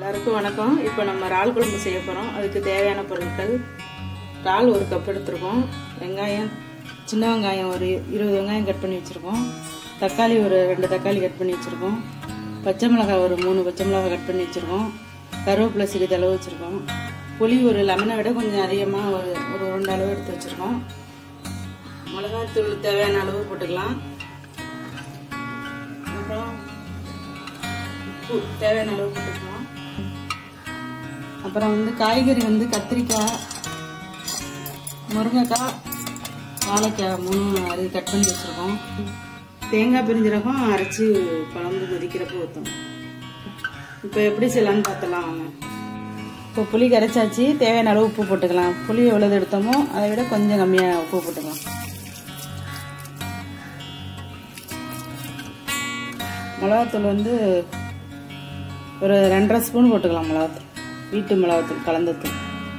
எல்லாருக்கும் வணக்கம் இப்போ நம்ம இறால் குழம்பு செய்ய போகிறோம் அதுக்கு தேவையான பொருட்கள் இறால் ஒரு கப் எடுத்திருக்கோம் வெங்காயம் சின்ன வெங்காயம் ஒரு இருபது வெங்காயம் கட் பண்ணி வச்சுருக்கோம் தக்காளி ஒரு ரெண்டு தக்காளி கட் பண்ணி வச்சுருக்கோம் பச்சை மிளகாய் ஒரு மூணு பச்சை மிளகாய் கட் பண்ணி வச்சுருக்கோம் கருவேப்பிலை சிறிதளவு வச்சுருக்கோம் புளி ஒரு லெமனை விட கொஞ்சம் அதிகமாக ஒரு ஒரு ரெண்டு அளவு எடுத்து வச்சுருக்கோம் மிளகாத்தூள் தேவையான அளவு போட்டுக்கலாம் அப்புறம் உப்பு தேவையான அளவு போட்டுக்கலாம் அப்புறம் வந்து காய்கறி வந்து கத்திரிக்காய் முருங்கைக்காய் வாழைக்காய் மூணு அது கட் பண்ணி வச்சுருக்கோம் தேங்காய் பிரிஞ்சிரகம் அரைச்சி குழம்பு கொதிக்கிறப்ப ஊற்றணும் இப்போ எப்படி செய்யலாம்னு பார்த்தலாம் வாங்க இப்போ புளி கரைச்சாச்சு தேவையான அளவு உப்பு போட்டுக்கலாம் புளி எவ்வளவு எடுத்தோமோ அதை விட கொஞ்சம் கம்மியாக உப்பு போட்டுக்கலாம் மிளகாத்தூள் வந்து ஒரு ரெண்டரை ஸ்பூன் போட்டுக்கலாம் மிளகாத்தூள் வீட்டு மிளகாத்தூள் கலந்தத்தூள்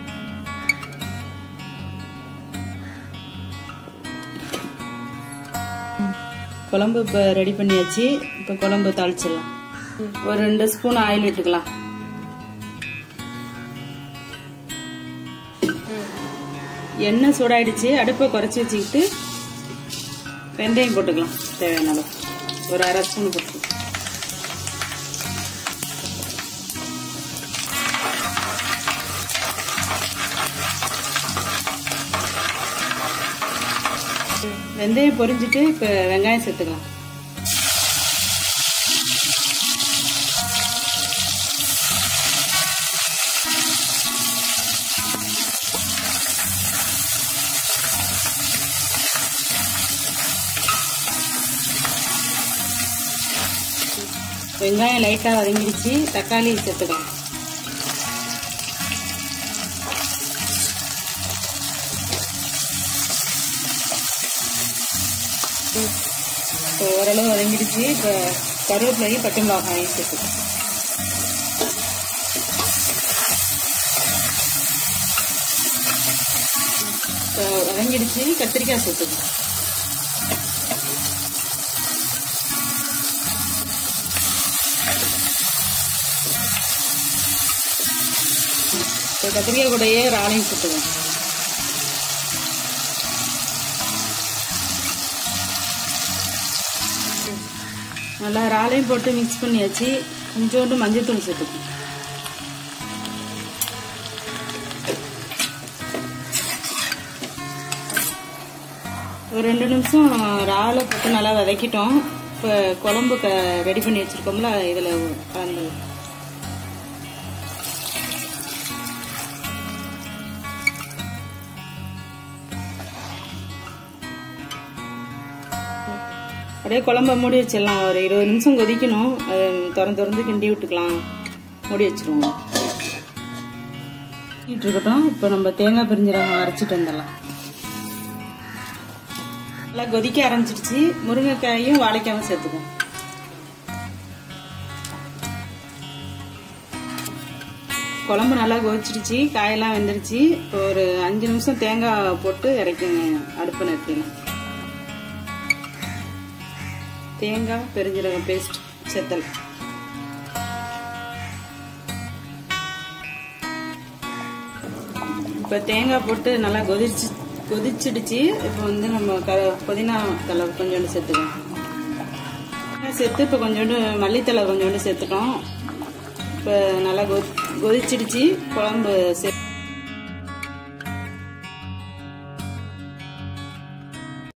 குழம்பு இப்போ ரெடி பண்ணியாச்சு இப்போ குழம்பு தாளிச்சிடலாம் ஒரு ரெண்டு ஸ்பூன் ஆயில் விட்டுக்கலாம் எண்ணெய் சூடாயிடுச்சு அடுப்பை குறைச்சி வச்சுக்கிட்டு வெந்தயம் போட்டுக்கலாம் தேவையான அளவு ஒரு அரை ஸ்பூன் போட்டு வெந்தயம் பொரிஞ்சிட்டு இப்போ வெங்காயம் சேர்த்துக்கலாம் வெங்காயம் லைட்டாக வதங்கிடுச்சு தக்காளி சேர்த்துக்கலாம் இப்போ ஓரளவு வதங்கிடுச்சு இப்போ கருவேப்பிலையும் பச்சை மிளகாயும் சேர்த்துக்கலாம் இப்போ வதங்கிடுச்சு கத்திரிக்காய் சேர்த்துக்கலாம் இப்போ கத்திரிக்காய் கூடயே ராலையும் சுட்டுவோம் நல்லா ராலையும் போட்டு மிக்ஸ் பண்ணியாச்சு கொஞ்சோண்டு மஞ்சள் சேர்த்துக்கணும் ஒரு ரெண்டு நிமிஷம் ராலை போட்டு நல்லா வதக்கிட்டோம் இப்போ குழம்பு க ரெடி பண்ணி வச்சுருக்கோம்ல இதில் கலந்து அப்படியே குழம்ப மூடி வச்சிடலாம் ஒரு இருபது நிமிஷம் கொதிக்கணும் அது திறந்து திறந்து கிண்டி விட்டுக்கலாம் மூடி வச்சிருவோம் இருக்கட்டும் இப்போ நம்ம தேங்காய் பிரிஞ்சிரகம் அரைச்சிட்டு வந்துடலாம் நல்லா கொதிக்க ஆரம்பிச்சிருச்சு முருங்கைக்காயும் வாழைக்காயும் சேர்த்துக்குவோம் குழம்பு நல்லா கொதிச்சிருச்சு காயெல்லாம் வெந்துருச்சு இப்போ ஒரு அஞ்சு நிமிஷம் தேங்காய் போட்டு இறக்குங்க அடுப்பு நிறுத்திடலாம் தேங்காய் பெருஞ்சீரகம் பேஸ்ட் செத்தல் இப்போ தேங்காய் போட்டு நல்லா கொதிச்சு கொதிச்சிடுச்சு இப்போ வந்து நம்ம க புதினா தலை கொஞ்சோண்டு சேர்த்துக்கலாம் சேர்த்து இப்போ கொஞ்சோண்டு மல்லித்தலை கொஞ்சோண்டு சேர்த்துட்டோம் இப்போ நல்லா கொ கொதிச்சிடுச்சு குழம்பு சே